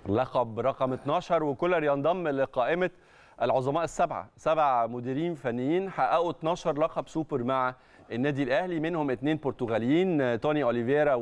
لقب رقم 12 وكولر ينضم لقائمه العظماء السبعه سبع مديرين فنيين حققوا 12 لقب سوبر مع النادي الاهلي منهم اثنين برتغاليين توني اوليفيرا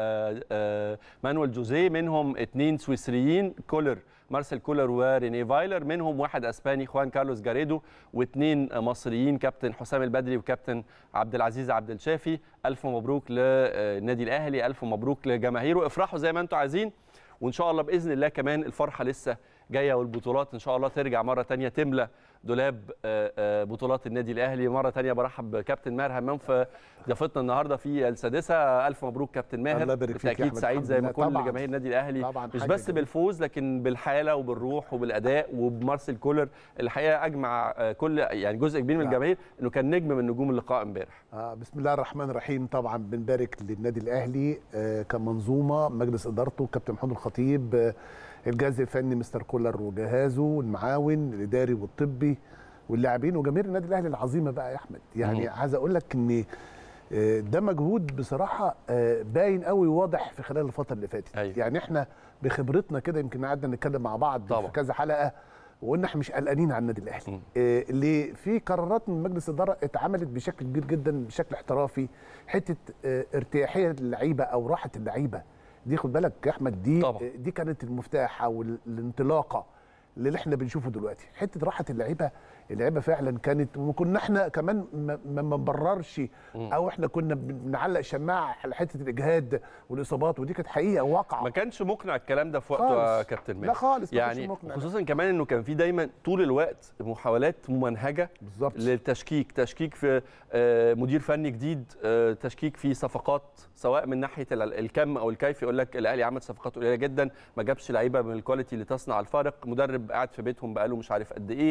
ومانويل جوزيه منهم اثنين سويسريين كولر مارسيل كولر وريني فايلر منهم واحد اسباني خوان كارلوس جاريدو واثنين مصريين كابتن حسام البدري وكابتن عبد العزيز عبد الشافي الف مبروك للنادي الاهلي الف مبروك لجماهيره افرحوا زي ما انتم عايزين وان شاء الله باذن الله كمان الفرحه لسه جايه والبطولات ان شاء الله ترجع مره ثانيه تملى دولاب بطولات النادي الاهلي مره ثانيه برحب بكابتن ماهر همام في ضيافتنا النهارده في السادسه الف مبروك كابتن ماهر الله يبارك فيك بالتاكيد سعيد زي ما كل جماهير النادي الاهلي طبعاً مش حاجة بس جميلة. بالفوز لكن بالحاله وبالروح وبالاداء وبمارسيل كولر الحقيقه اجمع كل يعني جزء كبير من نعم. الجماهير انه كان نجم من نجوم اللقاء امبارح آه بسم الله الرحمن الرحيم طبعا بنبارك للنادي الاهلي آه كمنظومه مجلس ادارته كابتن محمود الخطيب آه الجهاز الفني مستر كولر وجهازه المعاون الاداري والطبي واللاعبين وجماهير النادي الاهلي العظيمه بقى يا احمد يعني مم. عايز اقول لك ان آه، ده مجهود بصراحه آه، باين قوي واضح في خلال الفتره اللي فاتت أيوة. يعني احنا بخبرتنا كده يمكن قعدنا نتكلم مع بعض طبعا. في كذا حلقه وقلنا احنا مش قلقانين على النادي الاهلي مم. آه، اللي في قرارات من مجلس الاداره اتعملت بشكل كبير جدا بشكل احترافي حته آه، ارتياحيه اللعيبه او راحه اللعيبه دي خد بالك يا احمد دي طبعا. آه، دي كانت المفتاح او ال- الانطلاقه اللي احنا بنشوفه دلوقتي حته راحه اللعيبه اللعيبه فعلا كانت وكنا احنا كمان ما ما ما نبررش او احنا كنا بنعلق شماعه على حته الاجهاد والاصابات ودي كانت حقيقه واقعه ما كانش مقنع الكلام ده في وقته خالص. يا كابتن ماهر لا خالص ما كانش يعني مقنع. خصوصا كمان انه كان في دايما طول الوقت محاولات ممنهجه بالظبط للتشكيك تشكيك في آه، مدير فني جديد آه، تشكيك في صفقات سواء من ناحيه ال- الكم او الكيف يقول لك الاهلي عمل صفقات قليله جدا ما جابش لعيبه من الكواليتي اللي تصنع الفارق مدرب قاعد في بيتهم بقاله مش عارف قد ايه آه،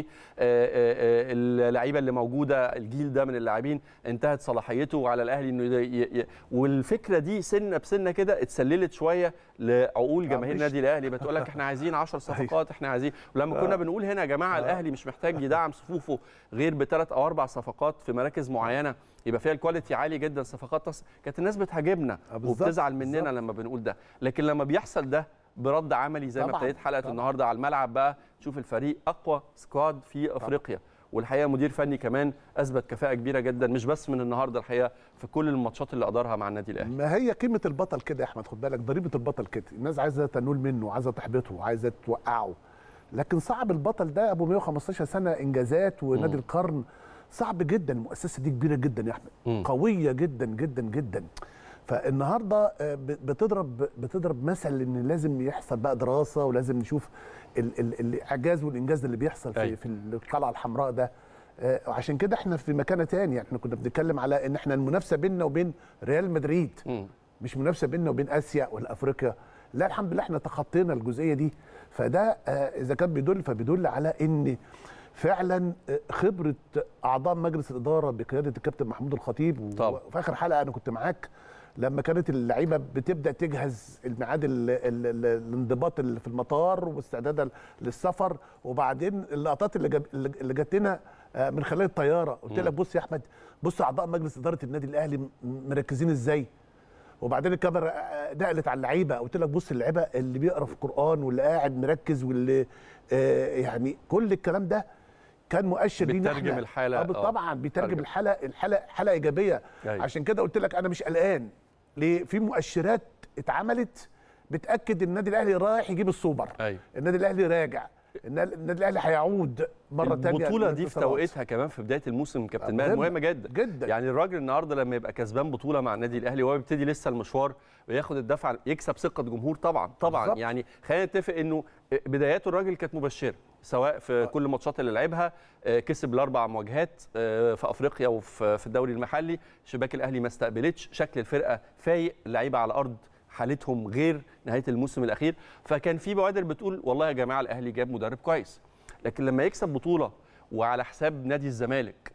آه، آه، اللعيبه اللي موجوده الجيل ده من اللاعبين انتهت صلاحيته وعلى الاهلي انه ي- ي- والفكره دي سنه بسنه كده اتسللت شويه لعقول جماهير مش- النادي الاهلي بتقول لك احنا عايزين 10 صفقات احنا عايزين ولما كنا بنقول هنا يا جماعه الاهلي مش محتاج يدعم صفوفه غير بثلاث او اربع صفقات في مراكز معينه يبقى فيها الكواليتي عالي جدا صفقات تص... كانت الناس بتهاجمنا آه، بالظبط، وبتزعل مننا بالظبط. لما بنقول ده لكن لما بيحصل ده برد عملي زي ما طبعاً، ابتديت حلقه طبعاً. النهارده على الملعب بقى تشوف الفريق اقوى سكواد في افريقيا والحقيقه مدير فني كمان اثبت كفاءه كبيره جدا مش بس من النهارده الحقيقه في كل الماتشات اللي ادارها مع النادي الاهلي ما هي قيمه البطل كده يا احمد خد بالك ضريبه البطل كده الناس عايزه تنول منه عايزه تحبطه عايزه توقعه لكن صعب البطل ده ابو 115 سنه انجازات ونادي مم. القرن صعب جدا المؤسسه دي كبيره جدا يا احمد مم. قويه جدا جدا جدا فالنهارده آه، ب- بتضرب بتضرب مثل ان لازم يحصل بقى دراسه ولازم نشوف ال- ال- الاعجاز والانجاز اللي بيحصل في, أيوة. في القلعه الحمراء ده آه، وعشان كده احنا في مكانه تانية احنا كنا بنتكلم على ان احنا المنافسه بيننا وبين ريال مدريد مم. مش منافسه بيننا وبين اسيا ولا افريقيا لا الحمد لله احنا تخطينا الجزئيه دي فده آه، اذا كان بيدل فبيدل على ان فعلا آه، خبره اعضاء مجلس الاداره بقياده الكابتن محمود الخطيب و- طبعا. وفي اخر حلقه انا كنت معاك لما كانت اللعيبه بتبدا تجهز الميعاد ال- ال- ال- الانضباط اللي في المطار واستعدادا للسفر وبعدين اللقطات اللي جاب اللي اللي جات لنا آه، من خلال الطياره قلت لك بص يا احمد بص اعضاء مجلس اداره النادي الاهلي م- مركزين ازاي وبعدين الكاميرا آه، نقلت على اللعيبه قلت لك بص اللعيبه اللي بيقرا في القران واللي قاعد مركز واللي آه، يعني كل الكلام ده كان مؤشر لينا بتترجم احنا الحالة، آه آه. طبعا بيترجم ترجم. الحاله الحاله حاله ايجابيه أيوة. عشان كده قلت لك انا مش قلقان ليه في مؤشرات اتعملت بتاكد ان النادي الاهلي رايح يجيب السوبر ايوه النادي الاهلي راجع النادي النادي الاهلي هيعود مره ثانيه البطوله دي في توقيتها كمان في بدايه الموسم كابتن ماهر مهمه جدا جدا يعني الراجل النهارده لما يبقى كسبان بطوله مع النادي الاهلي وهو بيبتدي لسه المشوار وياخد الدفع يكسب ثقه جمهور طبعا طبعا بالظبط. يعني خلينا نتفق انه بداياته الراجل كانت مبشره سواء في كل الماتشات اللي لعبها آه، كسب الاربع مواجهات آه، في افريقيا وفي في الدوري المحلي شباك الاهلي ما استقبلتش شكل الفرقه فايق اللعيبه على ارض حالتهم غير نهايه الموسم الاخير فكان في بوادر بتقول والله يا جماعه الاهلي جاب مدرب كويس لكن لما يكسب بطوله وعلى حساب نادي الزمالك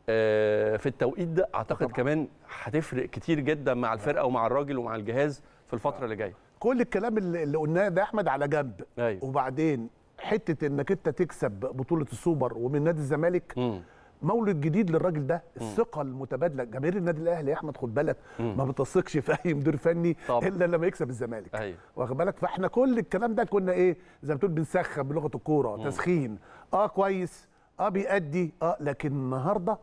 آه، في التوقيت ده اعتقد طبعاً. كمان هتفرق كتير جدا مع الفرقه ومع الراجل ومع الجهاز في الفتره اللي جايه كل الكلام اللي اللي قلناه ده يا احمد على جنب ايوه وبعدين حته انك انت تكسب بطوله السوبر ومن نادي الزمالك مم. مولد جديد للراجل ده الثقه المتبادله جماهير النادي الاهلي يا احمد خد بالك ما بتثقش في اي مدير فني طبعا. الا لما يكسب الزمالك أيوة. واخد بالك فاحنا كل الكلام ده كنا ايه زي ما تقول بنسخن بلغه الكوره تسخين اه كويس اه بيأدي اه لكن النهارده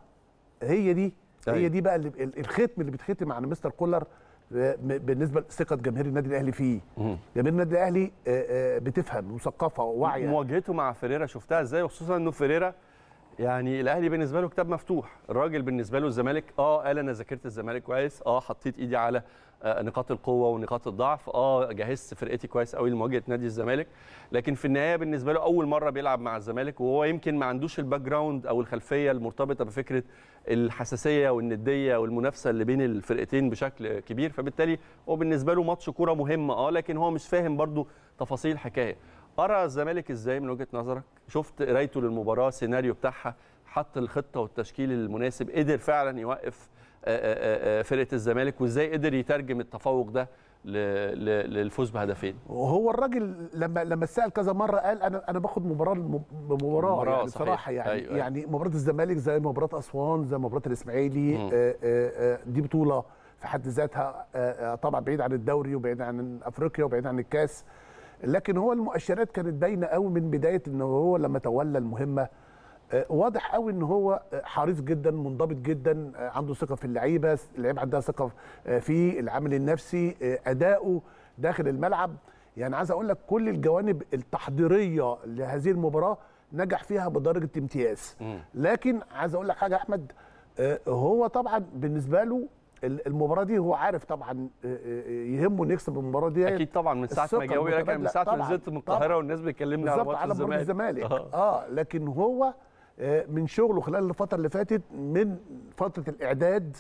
هي دي أيوة. هي دي بقى اللي ال- الختم اللي بيتختم عن مستر كولر آه، م- بالنسبه لثقه جماهير النادي الاهلي فيه جماهير النادي الاهلي آه، آه، بتفهم مثقفه وواعيه مواجهته مع فيريرا شفتها ازاي وخصوصا انه فيريرا يعني الاهلي بالنسبه له كتاب مفتوح الراجل بالنسبه له الزمالك اه قال انا ذاكرت الزمالك كويس اه حطيت ايدي على آه، نقاط القوه ونقاط الضعف اه جهزت فرقتي كويس قوي لمواجهه نادي الزمالك لكن في النهايه بالنسبه له اول مره بيلعب مع الزمالك وهو يمكن ما عندوش الباك جراوند او الخلفيه المرتبطه بفكره الحساسيه والنديه والمنافسه اللي بين الفرقتين بشكل كبير فبالتالي هو بالنسبه له ماتش كوره مهم اه لكن هو مش فاهم برضو تفاصيل الحكايه ارى الزمالك ازاي من وجهه نظرك شفت قرايته للمباراه السيناريو بتاعها حط الخطه والتشكيل المناسب قدر فعلا يوقف آه، آه، آه، فرقه الزمالك وازاي قدر يترجم التفوق ده ل- ل- للفوز بهدفين وهو الراجل لما لما اتسال كذا مره قال انا انا باخد مباراه الم- بمباراه مباراة يعني صحيح. بصراحه يعني أيوة، أيوة. يعني مباراه الزمالك زي مباراه اسوان زي مباراه الاسماعيلي مم. آه، آه، آه، دي بطوله في حد ذاتها آه، آه، طبعا بعيد عن الدوري وبعيد عن افريقيا وبعيد عن الكاس لكن هو المؤشرات كانت باينه قوي من بدايه ان هو لما تولى المهمه آه، واضح قوي ان هو آه، حريص جدا منضبط جدا آه، عنده ثقه في اللعيبه اللعيبه عندها ثقه آه، فيه العامل النفسي آه، اداؤه داخل الملعب يعني عايز اقول لك كل الجوانب التحضيريه لهذه المباراه نجح فيها بدرجه امتياز لكن عايز اقول لك حاجه يا احمد آه، هو طبعا بالنسبه له ال- المباراه دي هو عارف طبعا آه، آه، يهمه انه يكسب المباراه دي اكيد طبعا من ساعه ما الثقة جه ويقول لك أنا من المتبادلة. ساعه ما طبعاً، نزلت من القاهره طبعاً. والناس بتكلمني على بالظبط ماتش على مباراه الزمالك الزمالك آه. اه لكن هو آه، من شغله خلال الفتره اللي فاتت من فتره الاعداد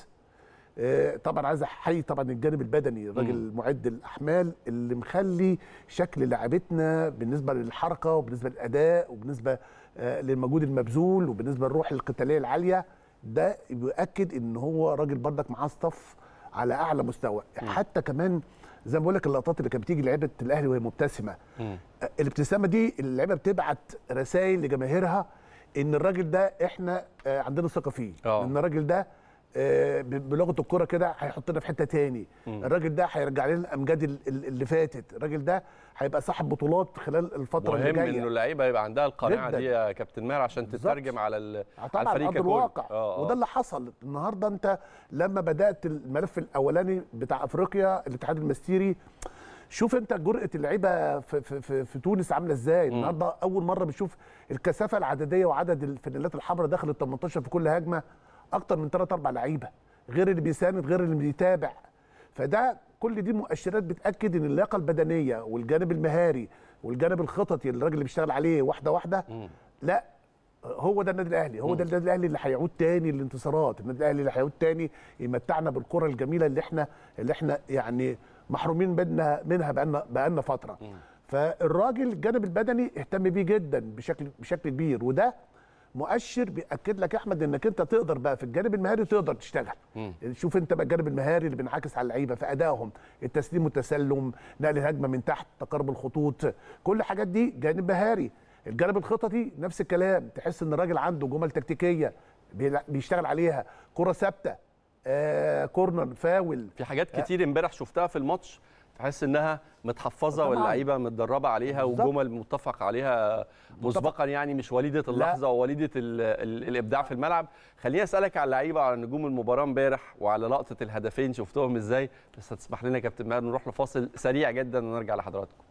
آه، طبعا عايز احيي طبعا الجانب البدني الراجل معد الاحمال اللي مخلي شكل لعبتنا بالنسبه للحركه وبالنسبه للاداء وبالنسبه آه، للمجهود المبذول وبالنسبه للروح القتاليه العاليه ده بيؤكد ان هو راجل بردك معاه صف على اعلى مستوى حتى كمان زي ما بقول لك اللقطات اللي كانت بتيجي لعيبه الاهلي وهي مبتسمه مم. الابتسامه دي اللعيبه بتبعت رسائل لجماهيرها ان الراجل ده احنا آه، عندنا ثقه فيه آه. ان الراجل ده آه، ب- بلغه الكوره كده هيحطنا في حته تاني الراجل ده هيرجع لنا الامجاد ال- ال- اللي فاتت الراجل ده هيبقى صاحب بطولات خلال الفتره اللي مهم انه جايه اللعيبه يبقى عندها القناعه جداً. دي يا كابتن ماهر عشان بالظبط. تترجم على ال- على طبعا الفريق ارض ككل الواقع آه، آه. وده اللي حصل النهارده انت لما بدات الملف الاولاني بتاع افريقيا الاتحاد المستيري شوف انت جرأه اللعيبه في, في, في, في تونس عامله ازاي النهارده اول مره بنشوف الكثافه العدديه وعدد الفانيلات الحمراء داخل ال 18 في كل هجمه اكتر من 3 4 لعيبه غير اللي بيساند غير اللي بيتابع فده كل دي مؤشرات بتاكد ان اللياقه البدنيه والجانب المهاري والجانب الخططي اللي الراجل اللي بيشتغل عليه واحده واحده لا هو ده النادي الاهلي هو ده النادي الاهلي اللي هيعود تاني للانتصارات النادي الاهلي اللي هيعود تاني يمتعنا بالكره الجميله اللي احنا اللي احنا يعني محرومين منها منها بقالنا بقالنا فتره فالراجل الجانب البدني اهتم بيه جدا بشكل بشكل كبير وده مؤشر بياكد لك يا احمد انك انت تقدر بقى في الجانب المهاري تقدر تشتغل شوف انت بقى الجانب المهاري اللي بينعكس على اللعيبه في ادائهم التسليم والتسلم نقل الهجمه من تحت تقارب الخطوط كل الحاجات دي جانب مهاري الجانب الخططي نفس الكلام تحس ان الراجل عنده جمل تكتيكيه بيلع- بيشتغل عليها كره ثابته آه كورنر فاول في حاجات كتير امبارح شفتها في الماتش تحس انها متحفظه طبعاً. واللعيبه متدربه عليها بالظبط. وجمل متفق عليها مسبقا يعني مش وليده اللحظه ووليده ال ال الابداع في الملعب خليني اسالك على اللعيبه على نجوم المباراه امبارح وعلى لقطه الهدفين شفتهم ازاي بس هتسمح لنا يا كابتن ماهر نروح لفاصل سريع جدا ونرجع لحضراتكم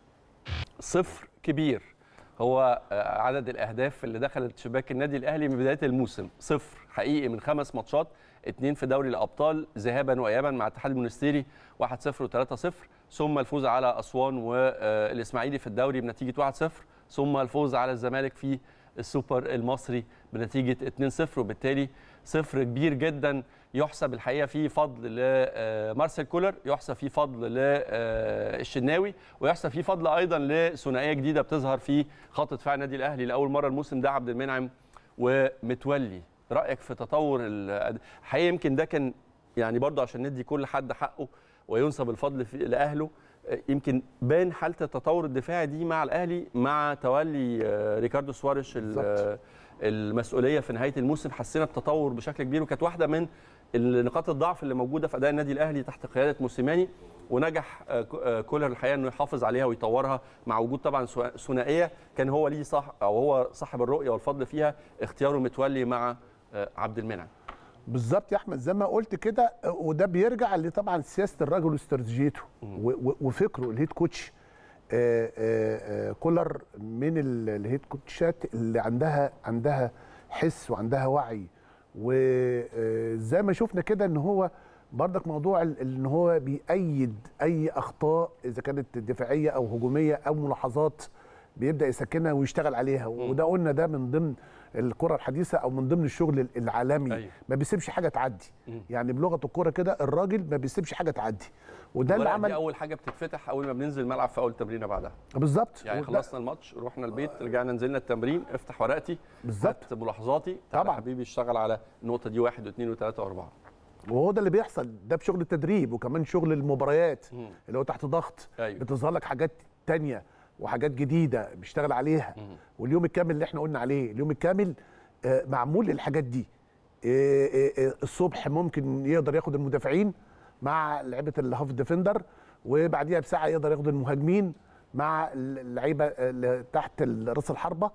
صفر كبير هو آه، عدد الاهداف اللي دخلت شباك النادي الاهلي من بدايه الموسم صفر حقيقي من خمس ماتشات اتنين في دوري الابطال ذهابا وايابا مع الاتحاد المونستيري 1-0 و3-0 ثم الفوز على اسوان والاسماعيلي في الدوري بنتيجه 1-0 ثم الفوز على الزمالك في السوبر المصري بنتيجه 2-0 وبالتالي صفر كبير جدا يحسب الحقيقه فيه فضل لمارسيل كولر يحسب فيه فضل للشناوي ويحسب فيه فضل ايضا لثنائيه جديده بتظهر في خط دفاع النادي الاهلي لاول مره الموسم ده عبد المنعم ومتولي رايك في تطور ال- الحقيقه يمكن ده كان يعني برضه عشان ندي كل حد حقه وينسب الفضل في لاهله يمكن بان حاله التطور الدفاعي دي مع الاهلي مع تولي آه، ريكاردو سواريش ال- بالظبط. المسؤوليه في نهايه الموسم حسينا بتطور بشكل كبير وكانت واحده من نقاط الضعف اللي موجوده في اداء النادي الاهلي تحت قياده موسيماني ونجح آه، ك- آه، كولر الحقيقه انه يحافظ عليها ويطورها مع وجود طبعا ثنا- ثنائيه كان هو ليه صح او هو صاحب الرؤيه والفضل فيها اختياره متولي مع آه، عبد المنعم بالظبط يا احمد زي ما قلت كده وده بيرجع لطبعا سياسه الراجل واستراتيجيته و- و- وفكره الهيد كوتش آه، آه، آه، كولر من ال- الهيد كوتشات اللي عندها عندها حس وعندها وعي وزي ما شفنا كده ان هو برضك موضوع ال- ان هو بيأيد اي اخطاء اذا كانت دفاعيه او هجوميه او ملاحظات بيبدا يسكنها ويشتغل عليها وده قلنا ده من ضمن الكره الحديثه او من ضمن الشغل العالمي أيوة. ما بيسيبش حاجه تعدي يعني بلغه الكوره كده الراجل ما بيسيبش حاجه تعدي وده اللي الورقة عمل دي اول حاجه بتتفتح اول ما بننزل الملعب في اول تمرينه بعدها بالظبط يعني وده- خلصنا الماتش رحنا البيت رجعنا نزلنا التمرين افتح ورقتي بالظبط. هات ملاحظاتي تعالى طبعا. حبيبي اشتغل على النقطه دي واحد واثنين وثلاثه واربعه وهو ده اللي بيحصل ده بشغل التدريب وكمان شغل المباريات مم. اللي هو تحت ضغط أيوة. بتظهر لك حاجات تانية وحاجات جديده بيشتغل عليها واليوم الكامل اللي احنا قلنا عليه اليوم الكامل آه، معمول للحاجات دي آه، آه، آه، الصبح ممكن يقدر ياخد المدافعين مع لعيبه الهاف ديفندر وبعديها بساعه يقدر ياخد المهاجمين مع اللعيبه اللي تحت راس الحربه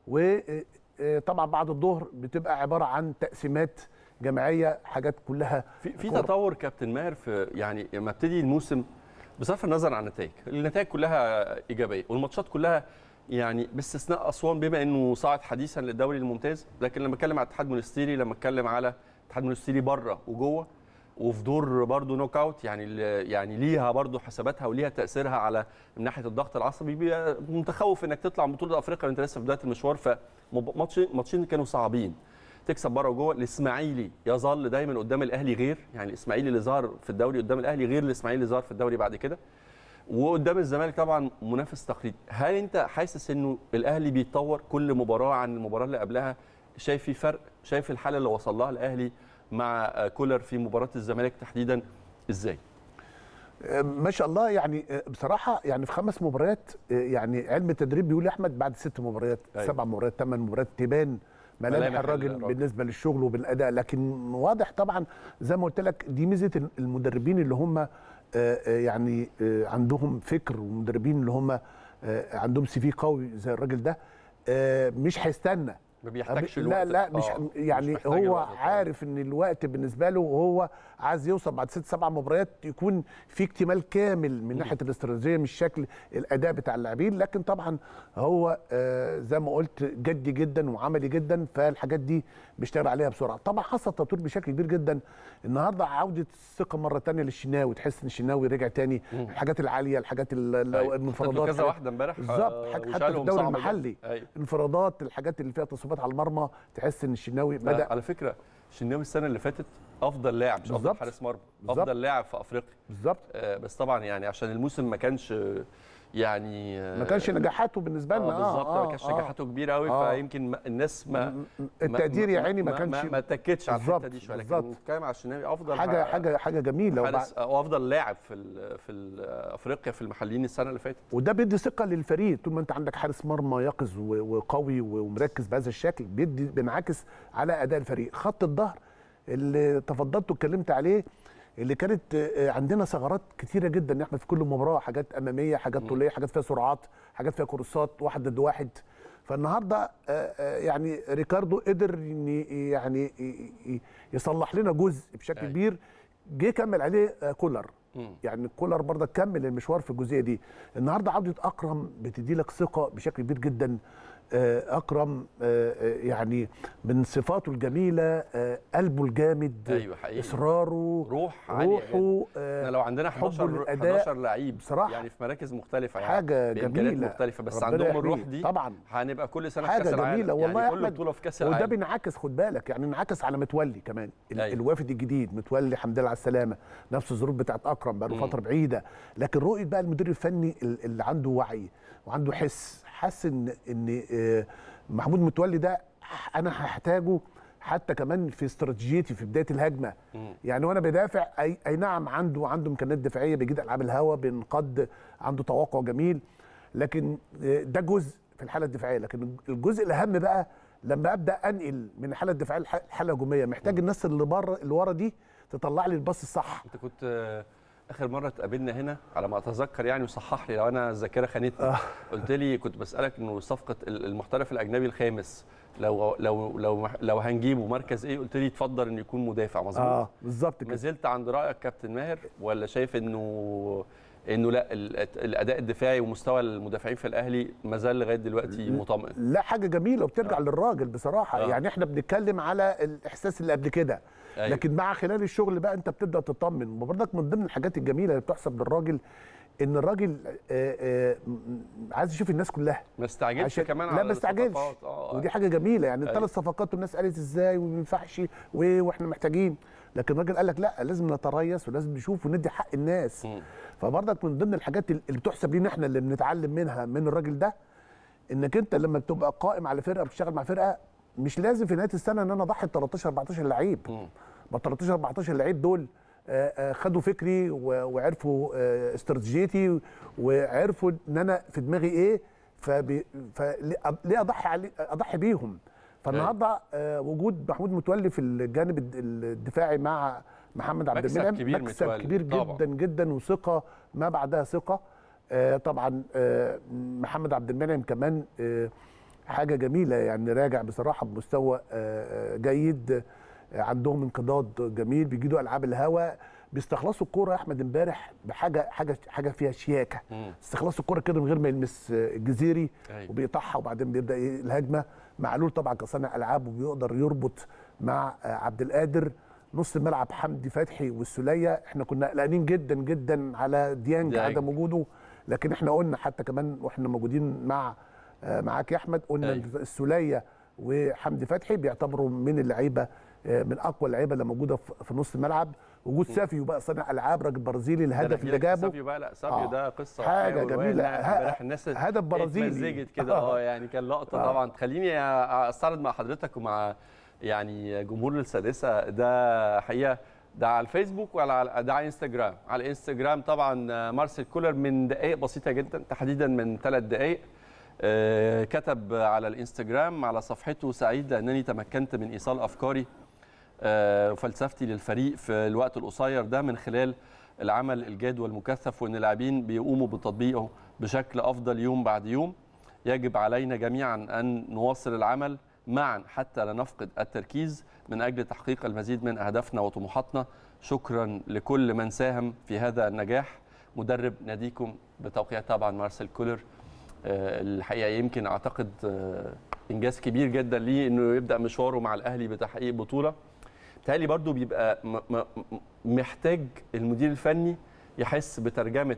وطبعا بعد الظهر بتبقى عباره عن تقسيمات جماعيه حاجات كلها في في كورة. تطور كابتن ماهر في يعني لما ابتدي الموسم بصرف النظر عن النتائج النتائج كلها ايجابيه والماتشات كلها يعني باستثناء اسوان بما انه صعد حديثا للدوري الممتاز لكن لما اتكلم على الاتحاد المونستيري لما اتكلم على الاتحاد المونستيري بره وجوه وفي دور برضه نوك اوت يعني ال- يعني ليها برضه حساباتها وليها تاثيرها على من ناحيه الضغط العصبي بيبقى متخوف انك تطلع من بطوله افريقيا وانت لسه في بدايه المشوار فماتشين ماتشين كانوا صعبين تكسب بره وجوه الاسماعيلي يظل دايما قدام الاهلي غير يعني الاسماعيلي اللي ظهر في الدوري قدام الاهلي غير الاسماعيلي اللي ظهر في الدوري بعد كده وقدام الزمالك طبعا منافس تقليدي هل انت حاسس انه الاهلي بيتطور كل مباراه عن المباراه اللي قبلها شايف في فرق شايف الحاله اللي وصل لها الاهلي مع آه، كولر في مباراه الزمالك تحديدا ازاي ما شاء الله يعني بصراحه يعني في خمس مباريات يعني علم التدريب بيقول يا احمد بعد ست مباريات أيوة. سبع مباريات ثمان مباريات تبان ملامح ملامح الراجل الراجل. بالنسبه للشغل وبالاداء لكن واضح طبعا زي ما قلت لك دي ميزه المدربين اللي هم آه، آه، يعني آه، عندهم فكر ومدربين اللي هم آه، عندهم سي في قوي زي الراجل ده آه، مش هيستنى ما بيحتاجش لا الوقت لا مش آه، يعني محتاج هو الوقت طبعاً. عارف ان الوقت بالنسبه له وهو عايز يوصل بعد ست سبع مباريات يكون في اكتمال كامل من ناحيه الاستراتيجيه مش شكل الاداء بتاع اللاعبين لكن طبعا هو آه زي ما قلت جدي جدا وعملي جدا فالحاجات دي بيشتغل عليها بسرعه طبعا حصل تطوير بشكل كبير جدا النهارده عوده الثقه مره تانية للشناوي تحس ان الشناوي رجع تاني الحاجات العاليه الحاجات ال- ال- أيوة. المنفردات حطيت له كذا حاجات- واحده امبارح بالظبط آه، حتى في وشالهم الدوري صعبة جداً. المحلي أيوة. انفرادات الحاجات اللي فيها تصويبات على المرمى تحس ان الشناوي لا، بدا على فكره شناوي السنه اللي فاتت افضل لاعب مش افضل بالظبط. حارس مرمى بالظبط. افضل لاعب في افريقيا بالظبط آه، بس طبعا يعني عشان الموسم ما كانش آه، يعني آه، ما كانش نجاحاته بالنسبه لنا اه بالظبط ما كانش نجاحاته كبيره قوي آه. فيمكن ما- الناس ما التقدير يا عيني ما ما, كانش ما تكتش على الحته بالظبط، دي شويه لكن بالظبط. بنتكلم على الشناوي افضل حاجه ح- حاجه حاجه جميله وبعد حارس او افضل لاعب في ال في ال افريقيا في المحليين السنه اللي فاتت وده بيدي ثقه للفريق طول ما انت عندك حارس مرمى يقظ و- وقوي ومركز بهذا الشكل بيدي بينعكس على اداء الفريق خط الظهر اللي تفضلت واتكلمت عليه اللي كانت آه، عندنا ثغرات كتيره جدا يا احمد في كل مباراه حاجات اماميه حاجات طوليه حاجات فيها سرعات حاجات فيها كورسات واحد ضد واحد فالنهارده آه، آه، يعني ريكاردو قدر إن يعني ي- ي- يصلح لنا جزء بشكل أيوة. كبير جه كمل عليه آه، كولر مم. يعني كولر برضه كمل المشوار في الجزئيه دي النهارده عوده اكرم بتدي لك ثقه بشكل كبير جدا آه، اكرم آه، آه، يعني من صفاته الجميله آه، قلبه الجامد أيوة حقيقي. اصراره روح عالية جدا. روحه احنا آه، لو عندنا حبه 11 للأداء 11 لعيب بصراحة يعني في مراكز مختلفه يعني حاجه بإمكانيات جميله مختلفه بس ربنا عندهم يحميه. الروح دي طبعا هنبقى كل سنه في حاجه كاس العالم جميله والله يعني يا كل احمد بطوله في كاس وده العالم بينعكس خد بالك يعني انعكس على متولي كمان ال- أيوة. الوافد الجديد متولي الحمد لله على السلامه نفس الظروف بتاعت اكرم بقى له مم. فتره بعيده لكن رؤيه بقى المدير الفني ال- اللي عنده وعي وعنده حس حس ان ان آه، محمود متولي ده ح- انا هحتاجه حتى كمان في استراتيجيتي في بدايه الهجمه مم. يعني وانا بدافع اي, أي نعم عنده عنده امكانيات دفاعيه بيجيد العاب الهوا بينقض عنده توقع جميل لكن آه، ده جزء في الحاله الدفاعيه لكن الجزء الاهم بقى لما ابدا انقل من الحاله الدفاعيه للحاله الهجوميه محتاج الناس اللي بره اللي ورا دي تطلع لي الباص الصح انت كنت آه، اخر مره اتقابلنا هنا على ما اتذكر يعني وصحح لي لو انا الذاكره خانتني آه. قلت لي كنت بسالك انه صفقه ال- المحترف الاجنبي الخامس لو لو لو لو هنجيبه مركز ايه قلت لي اتفضل انه يكون مدافع مظبوط اه بالظبط ما كده زلت عند رايك كابتن ماهر ولا شايف انه انه لا ال- الاداء الدفاعي ومستوى المدافعين في الاهلي ما زال لغايه دلوقتي مطمئن لا حاجه جميله وبترجع آه. للراجل بصراحه آه. يعني احنا بنتكلم على الاحساس اللي قبل كده أيوة. لكن مع خلال الشغل بقى انت بتبدا تطمن وبرضك من ضمن الحاجات الجميله اللي بتحسب للراجل ان الراجل آه، آه، م- م- عايز يشوف الناس كلها ما استعجلش عشان- كمان لا على ما استعجلش الصفقات. آه، ودي حاجه جميله يعني أيوة. الثلاث صفقات والناس قالت ازاي وما ينفعش و- واحنا محتاجين لكن الراجل قال لك لا لازم نتريث ولازم نشوف وندي حق الناس مم. فبرضك من ضمن الحاجات اللي بتحسب لينا احنا اللي بنتعلم منها من الراجل ده انك انت لما بتبقى قائم على فرقه بتشتغل مع فرقه مش لازم في نهايه السنه ان انا اضحي ب 13 14 لعيب مم. ما 13 14 لعيب دول آه، آه، خدوا فكري و- وعرفوا آه، استراتيجيتي وعرفوا ان انا في دماغي ايه فبي- فليه ليه اضحي علي اضحي بيهم فالنهارده آه، وجود محمود متولي في الجانب الد- الدفاعي مع محمد عبد مكسب المنعم كبير مكسب متولي، كبير طبعاً. جدا جدا وثقه ما بعدها ثقه آه، طبعا آه، محمد عبد المنعم كمان آه، حاجه جميله يعني راجع بصراحه بمستوى آه، آه، جيد آه، عندهم انقضاض جميل بيجيدوا العاب الهوا بيستخلصوا الكوره يا احمد امبارح بحاجه حاجه حاجه فيها شياكه مم. استخلاص الكوره كده من غير ما يلمس آه، الجزيري أيوة. وبيقطعها وبعدين بيبدا إيه الهجمه معلول طبعا كصانع العاب وبيقدر يربط مع آه، عبد القادر نص الملعب حمدي فتحي والسوليه احنا كنا قلقانين جدا جدا على ديانج ديانج. عدم وجوده لكن احنا قلنا حتى كمان واحنا موجودين مع آه، معاك يا احمد قلنا أيوة. السوليه وحمدي فتحي بيعتبروا من اللعيبه آه، من اقوى اللعيبه اللي موجوده في في نص الملعب وجود سافيو بقى صانع العاب راجل برازيلي ده أنا الهدف اللي أحكي لك جابه سافيو بقى لا سافيو آه. ده قصه حاجة حكاية جميلة. ولا ه- امبارح الناس هدف برازيلي. اتمزجت كده اه يعني كان لقطه آه. طبعا خليني استعرض مع حضرتك ومع يعني جمهور السادسه ده حقيقه ده على الفيسبوك ولا على ده على انستجرام على الانستجرام طبعا مارسيل كولر من دقائق بسيطه جدا تحديدا من ثلاث دقائق آه، كتب على الانستجرام على صفحته سعيد لانني تمكنت من ايصال افكاري آه، وفلسفتي للفريق في الوقت القصير ده من خلال العمل الجاد والمكثف وان اللاعبين بيقوموا بتطبيقه بشكل افضل يوم بعد يوم يجب علينا جميعا ان نواصل العمل معا حتى لا نفقد التركيز من اجل تحقيق المزيد من اهدافنا وطموحاتنا شكرا لكل من ساهم في هذا النجاح مدرب ناديكم بتوقيع طبعا مارسيل كولر آه، الحقيقه يمكن اعتقد آه، انجاز كبير جدا ليه انه يبدا مشواره مع الاهلي بتحقيق بطوله بتهيألي برضو بيبقى م- م- محتاج المدير الفني يحس بترجمه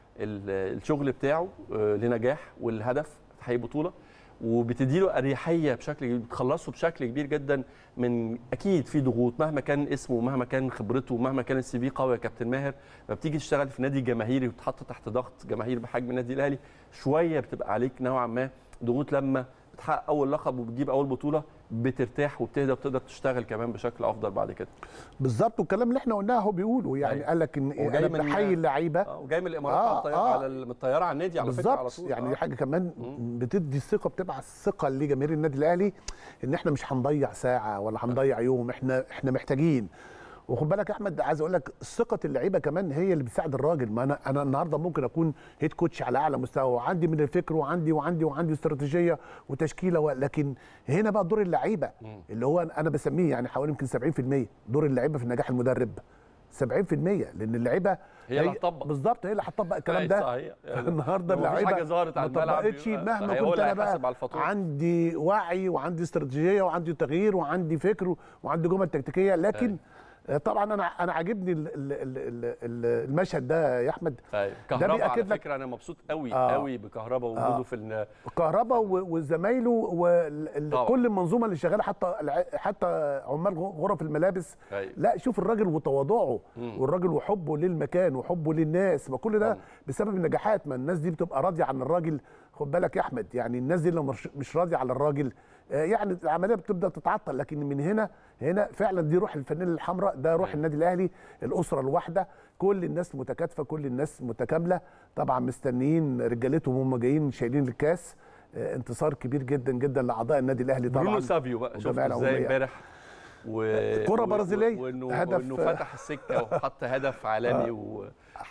ال- الشغل بتاعه آه، لنجاح والهدف تحقيق بطوله وبتديله اريحيه بشكل كبير بتخلصه بشكل كبير جدا من اكيد في ضغوط مهما كان اسمه ومهما كان خبرته ومهما كان السي في قوي يا كابتن ماهر لما بتيجي تشتغل في نادي جماهيري وتتحط تحت ضغط جماهير بحجم النادي الاهلي شويه بتبقى عليك نوعا ما ضغوط لما بتحقق اول لقب وبتجيب اول بطوله بترتاح وبتهدى وبتقدر تشتغل كمان بشكل افضل بعد كده بالظبط والكلام اللي احنا قلناه هو بيقوله يعني أيوة. قال لك ان وجاي انا من- بحيي اللعيبه اه وجاي من الامارات آه، على الطياره آه. على ال- من الطياره على النادي على فكره على بالظبط طول يعني آه. دي حاجه كمان بتدي الثقه بتبعث الثقه لجماهير النادي الاهلي ان احنا مش هنضيع ساعه ولا هنضيع يوم احنا احنا محتاجين وخد بالك يا احمد عايز اقول لك ثقه اللعيبه كمان هي اللي بتساعد الراجل ما انا انا النهارده ممكن اكون هيد كوتش على اعلى مستوى وعندي من الفكر وعندي وعندي وعندي استراتيجيه وتشكيله و- لكن هنا بقى دور اللعيبه اللي هو انا بسميه يعني حوالي يمكن 70% دور اللعيبه في نجاح المدرب 70% لان اللعيبه هي اللي هتطبق. بالظبط هي اللي هتطبق الكلام أي ده صحيح. يعني النهارده لو مفيش اللعيبه حاجة ظهرت على ما الملعب طبقتش يبقى مهما هو كنت اللي انا بقى هيحاسب على الفاتورة. عندي وعي وعندي استراتيجيه وعندي تغيير وعندي فكر وعندي جمل تكتيكيه لكن آه، طبعا انا انا عاجبني ال- ال- ال- ال- ال- المشهد ده يا احمد ايوه كهرباء على بيأكد لك- فكره انا مبسوط قوي آه. قوي بكهرباء وجوده آه. في ال- كهربا و- وزمايله طبعا. وكل المنظومه اللي شغاله حتى الع- حتى عمال غ- غرف الملابس أيوة. لا شوف الراجل وتواضعه مم. والراجل وحبه للمكان وحبه للناس ما كل ده طبعا. بسبب النجاحات ما الناس دي بتبقى راضيه عن الراجل خد بالك يا احمد يعني الناس دي لو مش, مش راضيه على الراجل آه، يعني العمليه بتبدا تتعطل لكن من هنا هنا فعلا دي روح الفانيلا الحمراء ده روح النادي الاهلي الاسره الواحده كل الناس متكاتفه كل الناس متكامله طبعا مستنيين رجالتهم هم جايين شايلين الكاس آه، انتصار كبير جدا جدا لاعضاء النادي الاهلي طبعا برونو سافيو بقى شفت والجمعية ازاي العمومية. امبارح و... كرة و- برازيلية. وانه هدف- وانه فتح السكه وحط هدف عالمي و...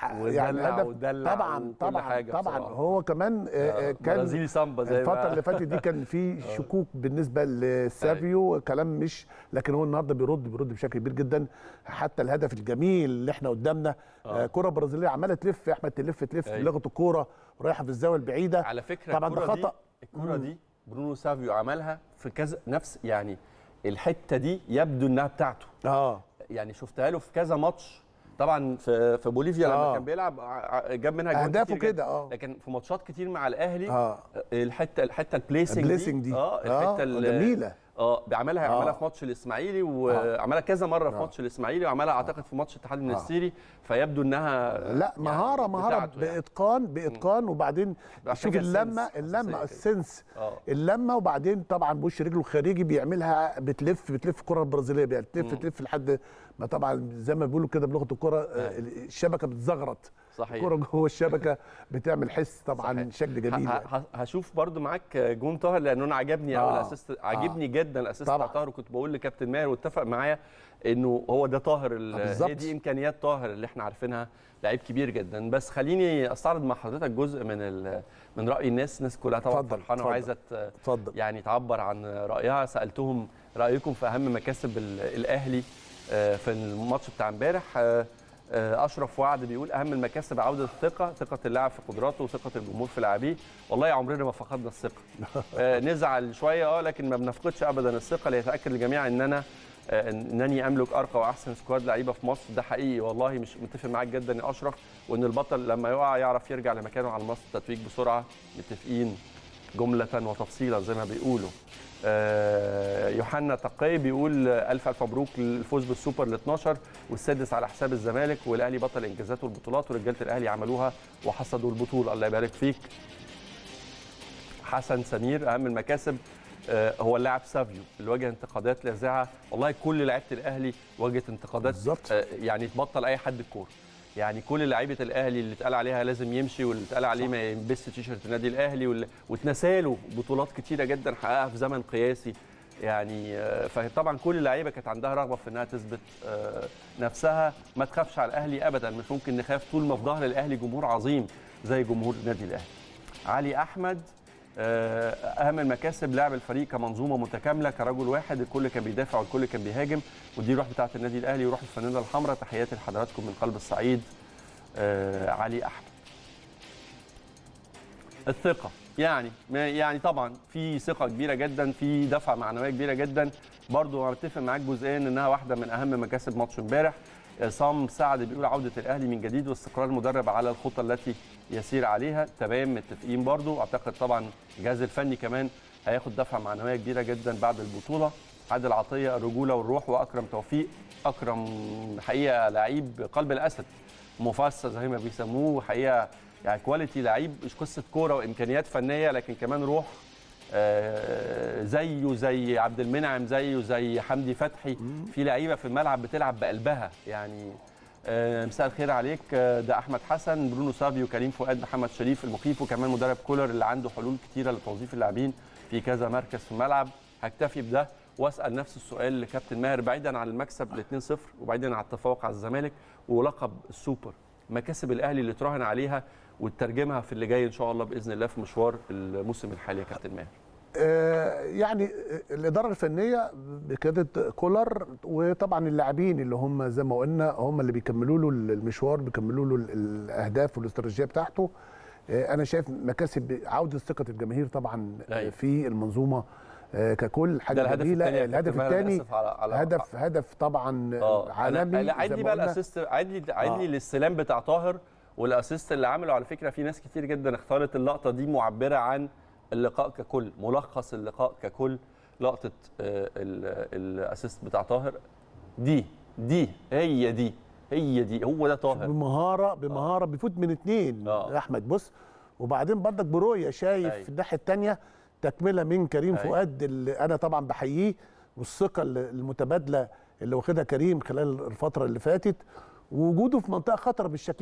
ودلع ودلع طبعا وكل طبعا حاجة طبعا بصراحة. هو كمان آه، آه، كان برازيلي سامبا زي الفترة ما اللي فاتت دي كان في شكوك بالنسبة لسافيو كلام مش لكن هو النهارده بيرد بيرد بشكل كبير جدا حتى الهدف الجميل اللي احنا قدامنا آه. كرة برازيلية عمالة تلف يا احمد تلف تلف أيوة. لغة الكورة رايحة في الزاوية البعيدة على فكره طبعا ده الكرة دي خطأ الكرة دي برونو سافيو عملها في كذا نفس يعني الحته دي يبدو انها بتاعته اه يعني شفتها له في كذا ماتش طبعا في في بوليفيا لما آه. كان بيلعب ع- ع- جاب منها جوان أهدافه كتير جداً. كده، آه. لكن في ماتشات كتير مع الاهلي اه الحته الحته البليسنج البليسنج دي اه آه، الحته ال- جميلة اه بيعملها آه. عملها في ماتش الاسماعيلي وعملها كذا مره في آه. ماتش الاسماعيلي وعملها اعتقد في ماتش الاتحاد المنستيري فيبدو انها لا يعني مهارة مهارة بتاعته يعني. بإتقان بإتقان وبعدين محتاجة شوف اللمة سنس اللمة أساسية السنس اه اللمه وبعدين طبعا بوش رجله الخارجي بيعملها بتلف بتلف الكره البرازيليه بتلف مم. تلف لحد ما طبعا زي ما بيقولوا كده بلغه الكره آه، الشبكه بتزغرط صحيح الكره جوه الشبكه بتعمل حس طبعا صحيح. شكل جميل ه- يعني. ه- هشوف برضو معاك جون طاهر لانه انا عجبني قوي آه. الاسيست عاجبني جدا الاسيست بتاع طبعا. طاهر وكنت بقول لكابتن ماهر واتفق معايا انه هو ده طاهر ال- آه، بالظبط. هي دي امكانيات طاهر اللي احنا عارفينها لعيب كبير جدا بس خليني استعرض مع حضرتك جزء من ال- من راي الناس الناس كلها طبعا اتفضل، فرحانه اتفضل. وعايزه ت- اتفضل يعني تعبر عن رايها سالتهم رايكم في اهم مكاسب ال- الاهلي آه، في الماتش بتاع امبارح آه، آه، اشرف وعد بيقول اهم المكاسب عوده الثقه ثقه اللاعب في قدراته وثقه الجمهور في لاعبيه والله عمرنا ما فقدنا الثقه آه، نزعل شويه اه لكن ما بنفقدش ابدا الثقه ليتاكد الجميع ان انا آه، انني املك ارقى واحسن سكواد لعيبه في مصر ده حقيقي والله مش متفق معاك جدا يا اشرف وان البطل لما يقع يعرف يرجع لمكانه على مصر التتويج بسرعه متفقين جمله وتفصيلا زي ما بيقولوا آه، يوحنا تقي بيقول آه، الف الف مبروك الفوز بالسوبر ال 12 والسادس على حساب الزمالك والاهلي بطل انجازاته والبطولات ورجاله الاهلي عملوها وحصدوا البطوله الله يبارك فيك حسن سمير اهم المكاسب آه، هو اللاعب سافيو اللي واجه انتقادات لاذعه والله كل لعيبه الاهلي واجهت انتقادات بالظبط. آه، يعني تبطل اي حد الكوره يعني كل لعيبه الاهلي اللي اتقال عليها لازم يمشي واللي اتقال عليه ما يلبسش تيشيرت النادي الاهلي واللي- واتنساله بطولات كتيره جدا حققها في زمن قياسي يعني آه، فطبعا كل اللعيبه كانت عندها رغبه في انها تثبت آه، نفسها ما تخافش على الاهلي ابدا مش ممكن نخاف طول ما في ظهر الاهلي جمهور عظيم زي جمهور النادي الاهلي علي احمد آه، اهم المكاسب لعب الفريق كمنظومه متكامله كرجل واحد الكل كان بيدافع والكل كان بيهاجم ودي روح بتاعه النادي الاهلي وروح الفانيلا الحمراء تحياتي لحضراتكم من قلب الصعيد آه، علي احمد الثقه يعني ما- يعني طبعا في ثقه كبيره جدا في دفعه معنويه كبيره جدا برضو انا متفق معاك جزئيا انها واحده من اهم مكاسب ماتش امبارح عصام سعد بيقول عوده الاهلي من جديد واستقرار المدرب على الخطه التي يسير عليها تمام متفقين برضو اعتقد طبعا الجهاز الفني كمان هياخد دفعه معنويه كبيره جدا بعد البطوله عادل عطيه الرجوله والروح واكرم توفيق اكرم حقيقه لعيب قلب الاسد مفصل زي ما بيسموه حقيقه يعني كواليتي لعيب مش قصه كوره وامكانيات فنيه لكن كمان روح آه، زيه زي عبد المنعم زيه زي حمدي فتحي في لعيبه في الملعب بتلعب بقلبها يعني آه، مساء الخير عليك آه، ده احمد حسن برونو سافيو كريم فؤاد محمد شريف المخيف وكمان مدرب كولر اللي عنده حلول كتيره لتوظيف اللاعبين في كذا مركز في الملعب هكتفي بده واسال نفس السؤال لكابتن ماهر بعيدا عن المكسب ال 2-0 وبعيدا عن التفوق على الزمالك ولقب السوبر مكاسب الاهلي اللي تراهن عليها وتترجمها في اللي جاي ان شاء الله باذن الله في مشوار الموسم الحالي يا كابتن ماهر آه، يعني الاداره الفنيه بقياده كولر وطبعا اللاعبين اللي هم زي ما قلنا هم اللي بيكملوا له المشوار بيكملوا له الاهداف والاستراتيجيه بتاعته آه، انا شايف مكاسب عوده ثقه الجماهير طبعا أيوة. في المنظومه آه، ككل حاجه ده الهدف جميله الثاني الهدف الثاني على على هدف هدف طبعا اه أنا- عالمي لا عيد زي لي ما بقى قلنا. الاسيست عيد لي عيد لي آه. الاستلام بتاع طاهر والاسيست اللي عمله على فكره في ناس كتير جدا اختارت اللقطه دي معبره عن اللقاء ككل ملخص اللقاء ككل لقطه آه، ال- الاسيست بتاع طاهر دي دي هي دي هي دي هو ده طاهر بمهاره بمهاره بيفوت من اتنين آه. يا احمد بص وبعدين برضك برؤيه شايف أيوة. في الناحيه الثانيه تكمله من كريم أيوة. فؤاد اللي انا طبعا بحييه والثقه اللي- المتبادله اللي واخدها كريم خلال الفتره اللي فاتت ووجوده في منطقه خطره بالشكل ده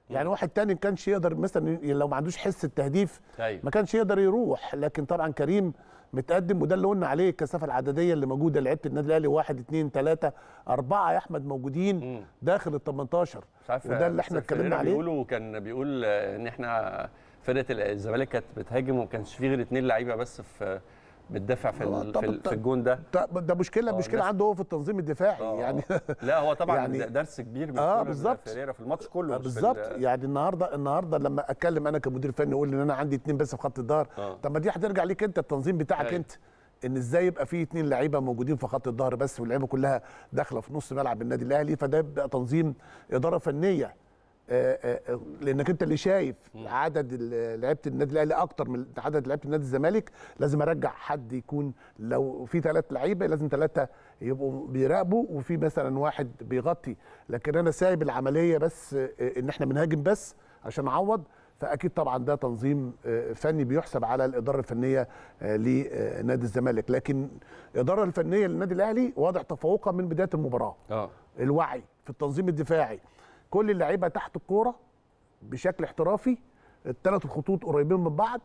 يعني واحد تاني ما كانش يقدر مثلا لو ما عندوش حس التهديف أيوة. ما كانش يقدر يروح لكن طبعا كريم متقدم وده اللي قلنا عليه الكثافه العدديه اللي موجوده لعيبه النادي الاهلي واحد اثنين ثلاثه اربعه يا احمد موجودين مم. داخل ال 18 مش عارف وده اللي احنا مستر اتكلمنا فيريرا عليه بيقولوا كان بيقول آه، ان احنا فرقه الزمالك كانت بتهاجم وما كانش في غير اتنين لعيبه بس في بتدافع في ال- طب- في, ال- طب- في الجون ده ده ده مشكله آه، مشكله الناس- عنده هو في التنظيم الدفاعي آه. يعني لا هو طبعا يعني- يعني درس كبير من آه، كولر بالظبط. فيريرا في الماتش كله مش في بالظبط ال- يعني النهارده النهارده لما اتكلم انا كمدير فني اقول ان انا عندي اتنين بس في خط الظهر آه. طب ما دي هترجع ليك انت التنظيم بتاعك أيوة. انت ان ازاي يبقى في اتنين لعيبه موجودين في خط الظهر بس واللعيبه كلها داخله في نص ملعب النادي الاهلي فده بيبقى تنظيم اداره فنيه آه، آه، آه، لانك انت اللي شايف عدد ال- لعيبه النادي الاهلي اكتر من عدد لعيبه النادي الزمالك لازم ارجع حد يكون لو في ثلاث لعيبه لازم ثلاثه يبقوا بيراقبوا وفي مثلا واحد بيغطي لكن انا سايب العمليه بس آه، ان احنا بنهاجم بس عشان اعوض فاكيد طبعا ده تنظيم آه، فني بيحسب على الاداره الفنيه آه، لنادي الزمالك لكن الاداره الفنيه للنادي الاهلي واضح تفوقها من بدايه المباراه اه الوعي في التنظيم الدفاعي كل اللعيبه تحت الكوره بشكل احترافي الثلاث الخطوط قريبين من بعض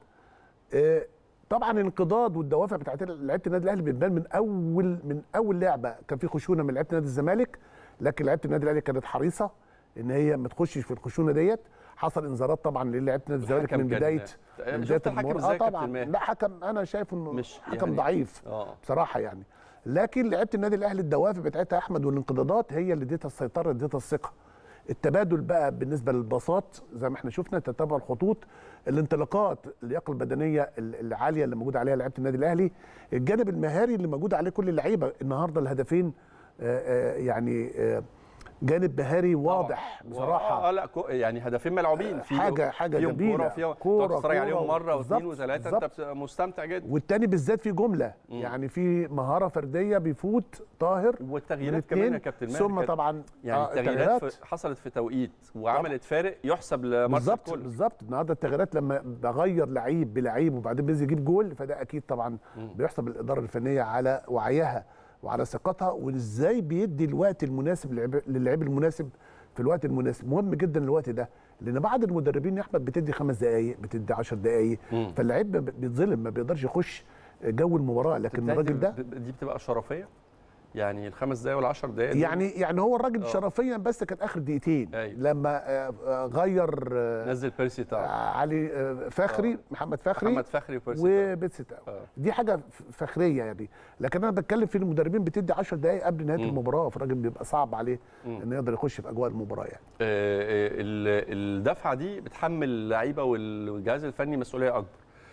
آه، طبعا الانقضاض والدوافع بتاعت لعيبه النادي الاهلي بتبان من اول من اول لعبه كان في خشونه من لعيبه نادي الزمالك لكن لعيبه النادي الاهلي كانت حريصه ان هي ما تخشش في الخشونه ديت حصل انذارات طبعا للعيبه نادي الزمالك الحكم من كان- بدايه أنا من شفت بدايه الحكم المباراه إزاي اه يا كابتن طبعا ماهر؟ لا حكم انا شايف انه مش حكم يعني- ضعيف اه بصراحه يعني لكن لعيبه النادي الاهلي الدوافع بتاعتها يا احمد والانقضاضات هي اللي اديتها السيطره اديتها الثقه التبادل بقى بالنسبه للباصات زي ما احنا شفنا تتابع الخطوط الانطلاقات اللياقه البدنيه ال- العاليه اللي موجود عليها لعيبه النادي الاهلي الجانب المهاري اللي موجود عليه كل اللعيبه النهارده الهدفين آه، آه، يعني آه، جانب مهاري واضح طبعاً. بصراحه اه لا كو يعني هدفين ملعوبين في حاجة- حاجة فيهم جميلة. كوره فيهم كورة- تقعد تتفرج عليهم كورة. مره واثنين بالظبط، وثلاثه انت بالظبط. بتبقى مستمتع جدا والتاني بالذات في جمله يعني في مهاره فرديه بيفوت طاهر والتغييرات كمان يا الاثنين كابتن ماهر ثم كانت- طبعا يعني آه، التغييرات في- حصلت في توقيت وعملت فارق يحسب لمارسيل بالظبط كولر بالظبط النهارده التغييرات لما بغير لعيب بلعيب وبعدين بينزل يجيب جول فده اكيد طبعا بيحسب الاداره الفنيه على وعيها وعلى ثقتها وازاي بيدي الوقت المناسب للعب- للعيب المناسب في الوقت المناسب مهم جدا الوقت ده لان بعض المدربين يا احمد بتدي خمس دقائق بتدي 10 دقائق مم. فاللعيب بيتظلم ما بيقدرش يخش جو المباراه لكن الراجل ده دي بتبقى شرفيه يعني الخمس دقايق والعشر دقايق دول يعني يعني هو الراجل آه. شرفيا بس كان اخر دقيقتين أيوة. لما آه، آه، غير آه، نزل بيرسي تاو علي آه، فخري آه. محمد فخري محمد فخري وبيرسي تاو وبيتسي تاو آه. دي حاجه ف- فخريه يعني لكن انا بتكلم في المدربين بتدي 10 دقائق قبل نهايه مم. المباراه فالراجل بيبقى صعب عليه مم. انه يقدر يخش في اجواء المباراه يعني آه، آه، ال- الدفعه دي بتحمل اللعيبه وال- والجهاز الفني مسؤوليه اكبر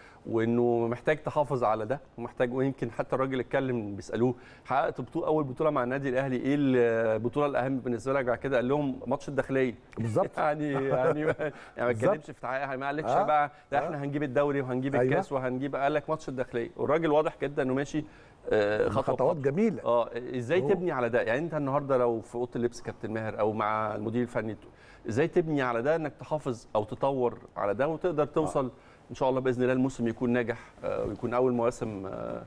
وانه محتاج تحافظ على ده ومحتاج ويمكن حتى الراجل اتكلم بيسالوه حققت بطوله اول بطوله مع النادي الاهلي ايه البطوله الاهم بالنسبه لك بعد كده قال لهم ماتش الداخليه بالظبط يعني يعني يعني ما بالظبط. اتكلمش في تعالى ما قالكش آه. بقى ده آه. احنا هنجيب الدوري وهنجيب أيوة. الكاس وهنجيب قال لك ماتش الداخليه والراجل واضح جدا انه ماشي آه، خطوه خطوات بخطوة. جميله اه ازاي هو- تبني على ده يعني انت النهارده لو في اوضه اللبس كابتن ماهر او مع المدير الفني ازاي تبني على ده انك تحافظ او تطور على ده وتقدر توصل ان شاء الله باذن الله الموسم يكون ناجح آه، ويكون اول مواسم آه،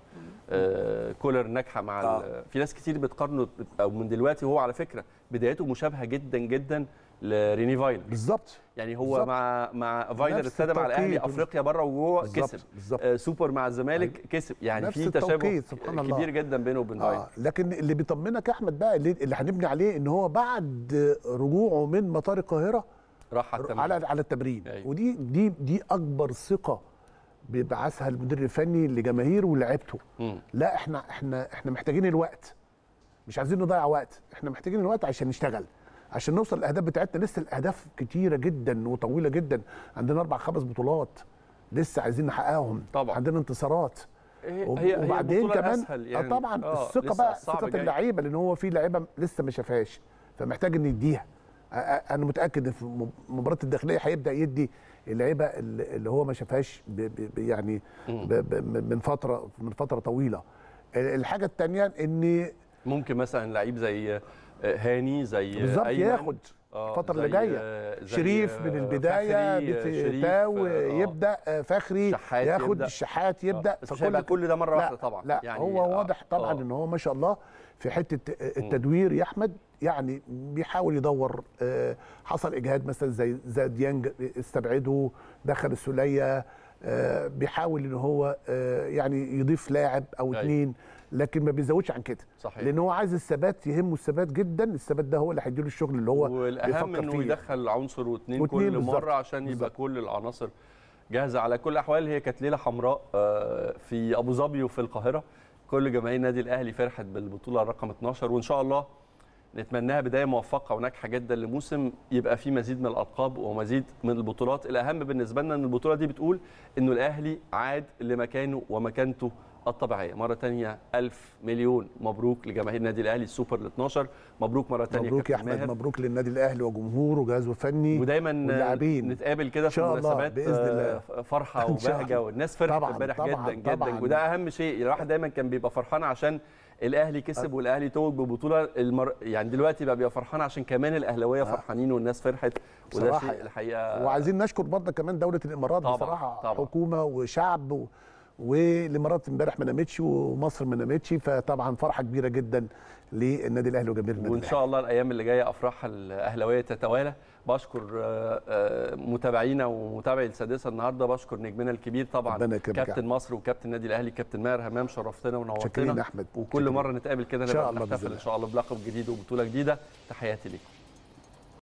آه، كولر ناجحه مع آه. ال- في ناس كتير بتقارنه او من دلوقتي وهو على فكره بدايته مشابهه جدا جدا لريني فايلر بالظبط يعني هو بالظبط. مع مع فايلر نفس ابتدى مع الاهلي التوقيت. افريقيا بره وجوه بالظبط كسب بالظبط آه، سوبر مع الزمالك كسب يعني نفس في تشابه التوقيت، سبحان الله. كبير جدا بينه وبين فايلر آه لكن اللي بيطمنك يا احمد بقى اللي, اللي هنبني عليه ان هو بعد رجوعه من مطار القاهره راح على التمرين. على على التمرين أيوة. ودي دي دي اكبر ثقه بيبعثها المدير الفني لجماهيره ولعيبته مم. لا احنا احنا احنا محتاجين الوقت مش عايزين نضيع وقت احنا محتاجين الوقت عشان نشتغل عشان نوصل الاهداف بتاعتنا لسه الاهداف كتيره جدا وطويله جدا عندنا اربع خمس بطولات لسه عايزين نحققهم طبعا. عندنا انتصارات هي وب- هي وبعدين البطولة كمان الأسهل آه يعني. طبعا آه، الثقه لسه بقى الصعب ثقه جاي. اللعيبه لان هو في لعيبه لسه ما شافهاش فمحتاج ان يديها آه، آه، انا متاكد ان في م- مباراه الداخليه هيبدا يدي اللعيبه اللي اللي هو ما شافهاش ب- ب- ب- يعني ب- ب- من فتره من فتره طويله الحاجه الثانيه ان ممكن مثلا لعيب زي آه، هاني زي بالظبط أيمن. ياخد آه، الفترة اللي زي- جايه آه، زي، شريف من آه، البدايه فخري، آه، شريف، بتاو آه، يبدا آه، فخري شحات ياخد يبدأ. الشحات يبدا بس مش هيبقى كل ده مره لا واحده طبعا لا يعني هو آه، واضح طبعا آه. ان هو ما شاء الله في حته التدوير يا احمد يعني بيحاول يدور آه، حصل اجهاد مثلا زي زي ديانج استبعده دخل السوليه آه، بيحاول ان هو آه، يعني يضيف لاعب او أيوة. اثنين لكن ما بيزودش عن كده صحيح لان هو عايز الثبات يهمه الثبات جدا الثبات ده هو اللي هيديله الشغل اللي هو والاهم بيفكر انه فيه. يدخل عنصر واثنين واتنين كل بالظبط. مره عشان يبقى بالظبط. كل العناصر جاهزه على كل الاحوال هي كانت ليله حمراء آه، في ابو ظبي وفي القاهره كل جماهير النادي الاهلي فرحت بالبطوله رقم 12 وان شاء الله نتمناها بدايه موفقه وناجحه جدا لموسم يبقى فيه مزيد من الالقاب ومزيد من البطولات الاهم بالنسبه لنا ان البطوله دي بتقول انه الاهلي عاد لمكانه ومكانته الطبيعيه مره تانية ألف مليون مبروك لجماهير النادي الاهلي السوبر ال 12 مبروك مره تانية مبروك يا كابتن احمد ماهر. مبروك للنادي الاهلي وجمهوره وجهازه الفني ودايما واللاعبين. نتقابل كده إن في شاء الله، مناسبات بإذن الله. آه، فرحه إن شاء وبهجه الله. والناس فرحت طبعاً، امبارح طبعاً، جدا طبعاً. جدا وده اهم شيء الواحد دايما كان بيبقى فرحان عشان الاهلي كسب والاهلي توج ببطوله المر... يعني دلوقتي بقى بيبقى فرحان عشان كمان الاهلاويه فرحانين والناس فرحت وده بصراحة شيء يعني. الحقيقه وعايزين نشكر برضه كمان دوله الامارات طبعاً، بصراحه طبعاً. حكومه وشعب و... والامارات امبارح ما نامتش ومصر ما نامتش فطبعا فرحه كبيره جدا للنادي الاهلي وجماهير النادي وان الاهلي شاء الله الايام اللي جايه افراح الاهلاويه تتوالى بشكر آه، آه، متابعينا ومتابعي السادسه النهارده بشكر نجمنا الكبير طبعا ربنا يكرمك يا كابتن مصر وكابتن النادي الاهلي كابتن ماهر همام شرفتنا شاكرين ونورتنا يا احمد وكل شاكرين. مره نتقابل كده إن شاء نبقى الله بإذن نحتفل ان الله. شاء الله بلقب جديد وبطوله جديده تحياتي ليكم